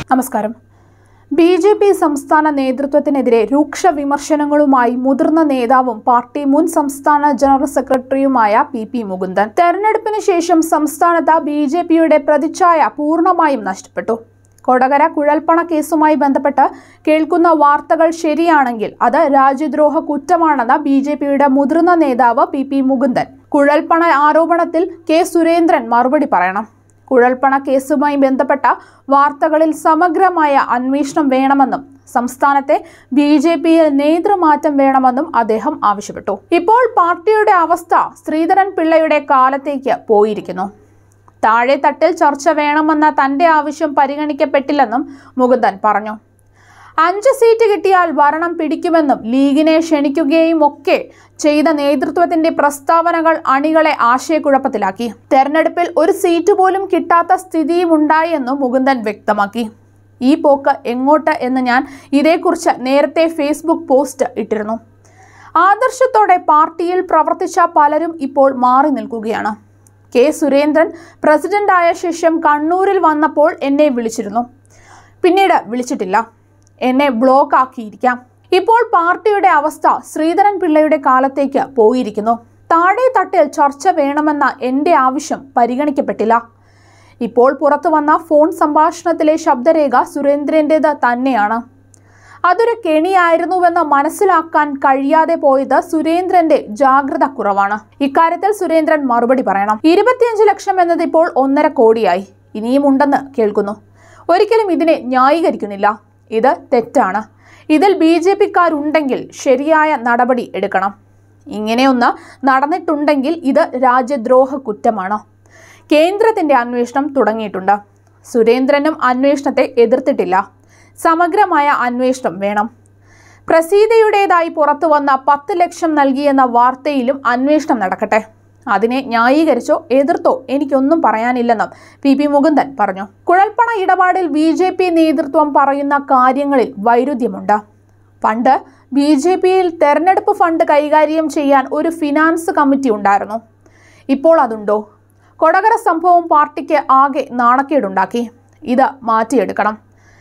നമസ്കാരം B J P സംസ്ഥാന നേതൃത്വത്തിനെതിരെ രൂക്ഷ വിമർശനങ്ങളുമായി മുതിർന്ന നേതാവും പാർട്ടി മുൻ സംസ്ഥാന ജനറൽ സെക്രട്ടറിയുമായ പി പി മുകുന്ദൻ തെരഞ്ഞെടുപ്പിന് ശേഷം സംസ്ഥാനത്ത് ബി ജെ പിയുടെ പ്രതിച്ഛായ പൂർണ്ണമായും നഷ്ടപ്പെട്ടു കൊടകര കുഴൽപ്പണ കേസുമായി ബന്ധപ്പെട്ട് കേൾക്കുന്ന വാർത്തകൾ ശരിയാണെങ്കിൽ അത് രാജ്യദ്രോഹ കുറ്റമാണെന്ന് ബി ജെ പിയുടെ മുതിർന്ന നേതാവ് പി പി മുകുന്ദൻ കുഴൽപ്പണ ആരോപണത്തിൽ കെ സുരേന്ദ്രൻ മറുപടി പറയണം കുഴൽപ്പണ കേസുമായി ബന്ധപ്പെട്ട വാർത്തകളിൽ സമഗ്രമായ അന്വേഷണം വേണമെന്നും സംസ്ഥാനത്തെ ബി ജെ പിയിൽ നേതൃമാറ്റം വേണമെന്നും അദ്ദേഹം ആവശ്യപ്പെട്ടു ഇപ്പോൾ പാർട്ടിയുടെ അവസ്ഥ ശ്രീധരൻ പിള്ളയുടെ കാലത്തേക്ക് പോയിരിക്കുന്നു താഴെ തട്ടിൽ ചർച്ച വേണമെന്ന തന്റെ ആവശ്യം പരിഗണിക്കപ്പെട്ടില്ലെന്നും മുകുന്ദൻ പറഞ്ഞു അഞ്ച് സീറ്റ് കിട്ടിയാൽ ഭരണം പിടിക്കുമെന്നും ലീഗിനെ ക്ഷണിക്കുകയും ഒക്കെ ചെയ്ത നേതൃത്വത്തിന്റെ പ്രസ്താവനകൾ അണികളെ ആശയക്കുഴപ്പത്തിലാക്കി തെരഞ്ഞെടുപ്പിൽ ഒരു സീറ്റ് പോലും കിട്ടാത്ത സ്ഥിതിയും ഉണ്ടായെന്നും മുകുന്ദൻ വ്യക്തമാക്കി ഈ പോക്ക് എങ്ങോട്ട് എന്ന് ഞാൻ ഇതേക്കുറിച്ച് നേരത്തെ ഫേസ്ബുക്ക് പോസ്റ്റ് ഇട്ടിരുന്നു ആദർശത്തോടെ പാർട്ടിയിൽ പ്രവർത്തിച്ച പലരും ഇപ്പോൾ മാറി നിൽക്കുകയാണ് കെ സുരേന്ദ്രൻ പ്രസിഡന്റായ ശേഷം കണ്ണൂരിൽ വന്നപ്പോൾ എന്നെ വിളിച്ചിരുന്നു പിന്നീട് വിളിച്ചിട്ടില്ല എന്നെ ബ്ലോക്ക് ആക്കിയിരിക്കാം ഇപ്പോൾ പാർട്ടിയുടെ അവസ്ഥ ശ്രീധരൻ പിള്ളയുടെ കാലത്തേക്ക് പോയിരിക്കുന്നു താഴെ തട്ടിൽ ചർച്ച വേണമെന്ന എൻ്റെ ആവശ്യം പരിഗണിക്കപ്പെട്ടില്ല ഇപ്പോൾ പുറത്തു വന്ന ഫോൺ സംഭാഷണത്തിലെ ശബ്ദരേഖ സുരേന്ദ്രൻ്റേത് തന്നെയാണ് അതൊരു കെണിയായിരുന്നുവെന്ന് മനസ്സിലാക്കാൻ കഴിയാതെ പോയത് സുരേന്ദ്രന്റെ ജാഗ്രത കുറവാണ് ഇക്കാര്യത്തിൽ സുരേന്ദ്രൻ മറുപടി പറയണം ഇരുപത്തിയഞ്ച് ലക്ഷം എന്നത് ഇപ്പോൾ ഒന്നര കോടിയായി ഇനിയും ഉണ്ടെന്ന് കേൾക്കുന്നു ഒരിക്കലും ഇതിനെ ന്യായീകരിക്കുന്നില്ല ഇത് തെറ്റാണ് ഇതിൽ ബി ജെ പിക്കാരുണ്ടെങ്കിൽ ശരിയായ നടപടി എടുക്കണം ഇങ്ങനെയൊന്ന് നടന്നിട്ടുണ്ടെങ്കിൽ ഇത് രാജ്യദ്രോഹ കുറ്റമാണ് കേന്ദ്രത്തിന്റെ അന്വേഷണം തുടങ്ങിയിട്ടുണ്ട് സുരേന്ദ്രനും അന്വേഷണത്തെ എതിർത്തിട്ടില്ല സമഗ്രമായ അന്വേഷണം വേണം പ്രസീതയുടേതായി പുറത്തു വന്ന പത്ത് ലക്ഷം നൽകിയെന്ന വാർത്തയിലും അന്വേഷണം നടക്കട്ടെ അതിനെ ന്യായീകരിച്ചോ എതിർത്തോ എനിക്കൊന്നും പറയാനില്ലെന്നും പി പി മുകുന്ദൻ പറഞ്ഞു കുഴൽപ്പണ ഇടപാടിൽ ബി ജെ പി നേതൃത്വം പറയുന്ന കാര്യങ്ങളിൽ വൈരുദ്ധ്യമുണ്ട് പണ്ട് ബി ജെ പിയിൽ തെരഞ്ഞെടുപ്പ് ഫണ്ട് കൈകാര്യം ചെയ്യാൻ ഒരു ഫിനാൻസ് കമ്മിറ്റി ഉണ്ടായിരുന്നു ഇപ്പോൾ അതുണ്ടോ കൊടകര സംഭവം പാർട്ടിക്ക് ആകെ നാണക്കേടുണ്ടാക്കി ഇത് മാറ്റിയെടുക്കണം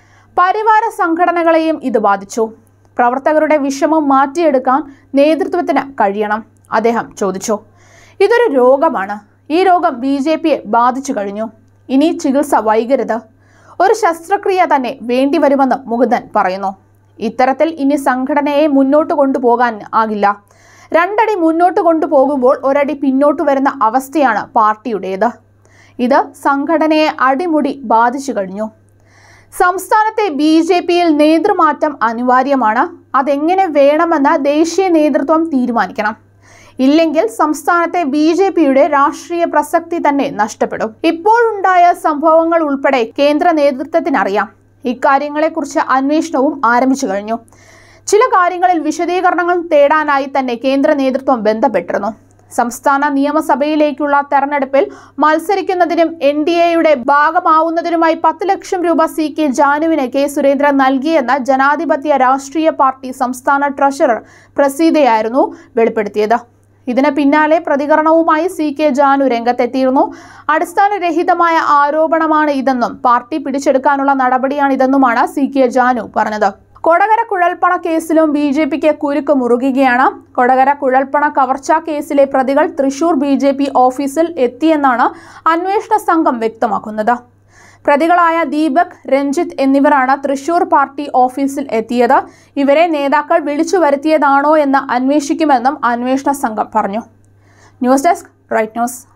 പരിവാര സംഘടനകളെയും ഇത് ബാധിച്ചു പ്രവർത്തകരുടെ വിഷമം മാറ്റിയെടുക്കാൻ നേതൃത്വത്തിന് കഴിയണം അദ്ദേഹം ചോദിച്ചു ഇതൊരു രോഗമാണ് ഈ രോഗം ബി ജെ പിയെ ബാധിച്ചു കഴിഞ്ഞു ഇനി ചികിത്സ വൈകരുത് ഒരു ശസ്ത്രക്രിയ തന്നെ വേണ്ടിവരുമെന്ന് മുകുന്ദൻ പറയുന്നു ഇത്തരത്തിൽ ഇനി സംഘടനയെ മുന്നോട്ട് കൊണ്ടുപോകാൻ ആകില്ല രണ്ടടി മുന്നോട്ട് കൊണ്ടുപോകുമ്പോൾ ഒരടി പിന്നോട്ട് വരുന്ന അവസ്ഥയാണ് പാർട്ടിയുടേത് ഇത് സംഘടനയെ അടിമുടി ബാധിച്ചു കഴിഞ്ഞു സംസ്ഥാനത്തെ ബി ജെ പിയിൽ നേതൃമാറ്റം അനിവാര്യമാണ് അതെങ്ങനെ വേണമെന്ന് ദേശീയ നേതൃത്വം തീരുമാനിക്കണം ഇല്ലെങ്കിൽ സംസ്ഥാനത്തെ ബി ജെ പിയുടെ രാഷ്ട്രീയ പ്രസക്തി തന്നെ നഷ്ടപ്പെടും ഇപ്പോഴുണ്ടായ സംഭവങ്ങൾ ഉൾപ്പെടെ കേന്ദ്ര നേതൃത്വത്തിനറിയാം ഇക്കാര്യങ്ങളെക്കുറിച്ച് അന്വേഷണവും ആരംഭിച്ചു കഴിഞ്ഞു ചില കാര്യങ്ങളിൽ വിശദീകരണങ്ങൾ തേടാനായി തന്നെ കേന്ദ്ര നേതൃത്വം ബന്ധപ്പെട്ടിരുന്നു സംസ്ഥാന നിയമസഭയിലേക്കുള്ള തെരഞ്ഞെടുപ്പിൽ മത്സരിക്കുന്നതിനും എൻ ഡി എയുടെ ഭാഗമാവുന്നതിനുമായി പത്ത് ലക്ഷം രൂപ സി കെ ജാനുവിന് കെ സുരേന്ദ്രൻ നൽകിയെന്ന് ജനാധിപത്യ രാഷ്ട്രീയ പാർട്ടി സംസ്ഥാന ട്രഷറർ പ്രസീതയായിരുന്നു വെളിപ്പെടുത്തിയത് ഇതിന് പിന്നാലെ പ്രതികരണവുമായി സി കെ ജാനു രംഗത്തെത്തിയിരുന്നു അടിസ്ഥാനരഹിതമായ ആരോപണമാണ് ഇതെന്നും പാർട്ടി പിടിച്ചെടുക്കാനുള്ള നടപടിയാണിതെന്നുമാണ് സി കെ ജാനു പറഞ്ഞത് കൊടകര കുഴൽപ്പണ കേസിലും ബി ജെ പിക്ക് കുരുക്ക് മുറുകുകയാണ് കൊടകര കുഴൽപ്പണ കവർച്ചാ കേസിലെ പ്രതികൾ തൃശൂർ ബി ജെ പി ഓഫീസിൽ എത്തിയെന്നാണ് അന്വേഷണ സംഘം വ്യക്തമാക്കുന്നത് പ്രതികളായ ദീപക് രഞ്ജിത്ത് എന്നിവരാണ് തൃശൂർ പാർട്ടി ഓഫീസിൽ എത്തിയത് ഇവരെ നേതാക്കൾ വിളിച്ചു വരുത്തിയതാണോ എന്ന് അന്വേഷിക്കുമെന്നും അന്വേഷണ സംഘം പറഞ്ഞു ന്യൂസ് ഡെസ്ക് റൈറ്റ് ന്യൂസ്